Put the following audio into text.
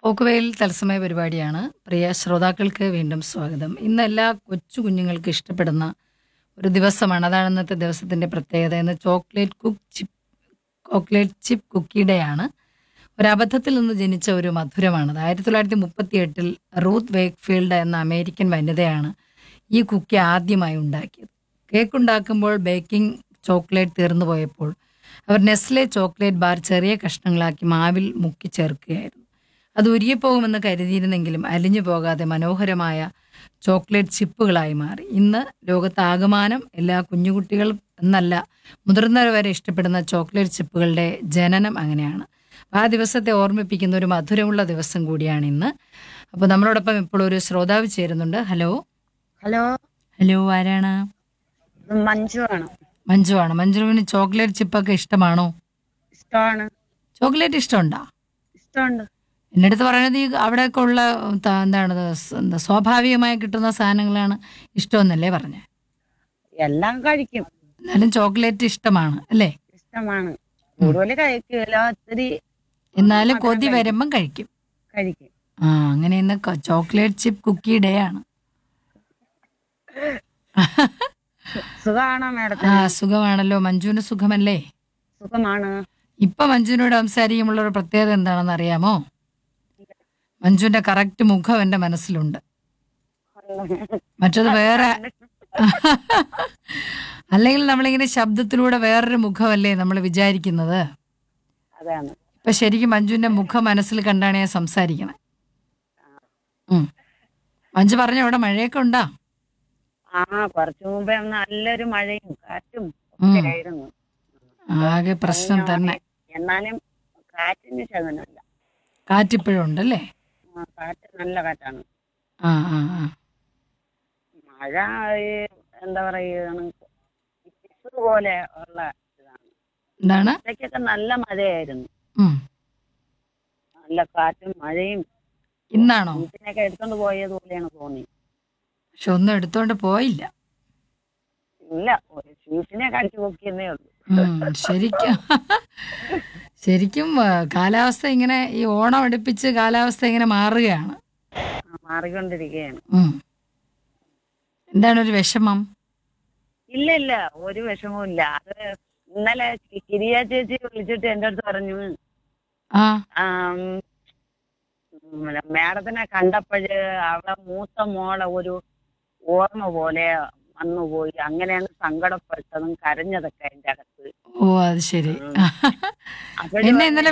പോക്കുവെയിൽ തത്സമയ പരിപാടിയാണ് പ്രിയ ശ്രോതാക്കൾക്ക് വീണ്ടും സ്വാഗതം ഇന്ന് എല്ലാ കൊച്ചു കുഞ്ഞുങ്ങൾക്ക് ഇഷ്ടപ്പെടുന്ന ഒരു ദിവസമാണ് അതാണ് ഇന്നത്തെ ദിവസത്തിന്റെ പ്രത്യേകത ഇന്ന് chocolate cook chip chocolate chip കുക്കിയുടെയാണ് ഒരു അബദ്ധത്തിൽ നിന്ന് ജനിച്ച ഒരു മധുരമാണത് ആയിരത്തി തൊള്ളായിരത്തി മുപ്പത്തി എട്ടിൽ റൂത്ത് വേക്ക്ഫീൽഡ് എന്ന അമേരിക്കൻ വനിതയാണ് ഈ കുക്കി ആദ്യമായി ഉണ്ടാക്കിയത് കേക്ക് ഉണ്ടാക്കുമ്പോൾ ബേക്കിംഗ് ചോക്ലേറ്റ് തീർന്നു പോയപ്പോൾ അവർ നെസ്ലെ ചോക്ലേറ്റ് ബാർ ചെറിയ കഷ്ണങ്ങളാക്കി മാവിൽ മുക്കി ചേർക്കുകയായിരുന്നു അത് ഉരിയപ്പോകുമെന്ന് കരുതിയിരുന്നെങ്കിലും അലിഞ്ഞു പോകാതെ മനോഹരമായ ചോക്ലേറ്റ് ചിപ്പുകളായി മാറി ഇന്ന് ലോകത്താകമാനം എല്ലാ കുഞ്ഞുകുട്ടികൾ എന്നല്ല മുതിർന്നവർ വരെ ഇഷ്ടപ്പെടുന്ന ചോക്ലേറ്റ് ചിപ്പുകളുടെ ജനനം അങ്ങനെയാണ് ആ ദിവസത്തെ ഓർമ്മിപ്പിക്കുന്ന ഒരു മധുരമുള്ള ദിവസം കൂടിയാണ് ഇന്ന് അപ്പോൾ നമ്മളോടൊപ്പം ഇപ്പോൾ ഒരു ശ്രോതാവ് ചേരുന്നുണ്ട് ഹലോ ഹലോ ഹലോ ആരാണ് ഇത് മഞ്ജു ആണ് മഞ്ജു ആണ് മഞ്ജുവിന് ചോക്ലേറ്റ് ചിപ്പൊക്കെ ഇഷ്ടമാണോ ഇഷ്ടമാണ് ചോക്ലേറ്റ് ഇഷ്ടമുണ്ടോ ഇഷ്ടമുണ്ട് എൻ്റെ അടുത്ത് പറയുന്നത് ഈ അവിടെയൊക്കെ ഉള്ള ത- എന്താണ് ഇത് സ് എന്താ സ്വാഭാവികമായി കിട്ടുന്ന സാധനങ്ങളാണ് ഇഷ്ടമെന്നല്ലേ പറഞ്ഞത് എല്ലാം കഴിക്കും എന്നാലും ചോക്ലേറ്റ് ഇഷ്ടമാണ് അല്ലേ ഇഷ്ടമാണ് കൂടുതൽ കഴിക്കില്ല ഒത്തിരി എന്നാലും കൊതി വരുമ്പം കഴിക്കും കഴിക്കും ആ അങ്ങനെ ഇന്ന് ക- ചോക്ലേറ്റ് ചിപ്പ് കുക്കി ഡേ ആണ് സുഖമാണോ ആ മേഡത്തിന് സുഖമാണല്ലോ മഞ്ജുവിന് സുഖമല്ലേ സുഖമാണ് ഇപ്പൊ മഞ്ജുവിനോട് സംസാരിക്കുമ്പോൾ ഒരു പ്രത്യേകത എന്താണെന്ന് അറിയാമോ മഞ്ജുവിന്റെ കറക്റ്റ് മുഖം എന്റെ മനസ്സിലുണ്ട് മറ്റത് വേറെ അല്ലെങ്കിൽ നമ്മളിങ്ങനെ ശബ്ദത്തിലൂടെ വേറൊരു മുഖമല്ലേ നമ്മൾ വിചാരിക്കുന്നത് അതാണ് ഇപ്പൊ ശരിക്കും മഞ്ജുവിന്റെ മുഖം മനസ്സിൽ കണ്ടാണ് ഞാൻ സംസാരിക്കണേ ഉം. മഞ്ജു പറഞ്ഞ അവിടെ മഴയൊക്കെ ഉണ്ടാ ആ കുറച്ചു മുമ്പേ നല്ലൊരു മഴയും കാറ്റും ഉം. ഒക്കെ ആയിരുന്നു ആകെ പ്രശ്നം തന്നെ എന്നാലും കാറ്റിന് ശകനമല്ല കാറ്റിപ്പോഴും ഉണ്ടല്ലേ ആ, കാറ്റ് നല്ല കാറ്റാണ് ആ ആ ആ മഴ ഈ എന്താ പറയുക പോലെ ഉള്ള ഇതാണ് എന്താണ് ഉച്ചയ്ക്കൊക്കെ നല്ല മഴയായിരുന്നു ഉം. നല്ല കാറ്റും മഴയും ഇന്നാണോ വീട്ടിനൊക്കെ എടുത്തോണ്ട് പോയത് പോലെയാണ് തോന്നി പക്ഷെ ഒന്നും എടുത്തോണ്ട് പോയില്ല ഇല്ല ഒരു ഷീറ്റിനെ കടിച്ചു പൊക്കിയെന്നേ ഉള്ളൂ ഉം, ശരിക്കും ശരിക്കും ആ, കാലാവസ്ഥ ഇങ്ങനെ ഈ ഓണം അടുപ്പിച്ച് കാലാവസ്ഥ ഇങ്ങനെ മാറുകയാണ് ആ, മാറിക്കൊണ്ടിരിക്കുകയാണ് ഉം. എന്താണ് ഒരു വിഷമം ഇല്ല ഇല്ല ഒരു വിഷമവും ഇല്ല അത് ഇന്നലെ കി- കിരിയ ചേച്ചി വിളിച്ചിട്ട് എന്റെ അടുത്ത് പറഞ്ഞു ആ ആം, ഉം, മാഡത്തിനെ കണ്ടപ്പോഴ് അവളെ മൂത്ത മോളെ ഒരു ഓർമ്മ പോലെ വന്നുപോയി അങ്ങനെയാണ് സങ്കടപ്പെട്ടതും കരഞ്ഞതൊക്കെ അതിന്റെ അകത്ത് ഓ അത് ശരി അപ്പോഴും എന്നെ ഇന്നലെ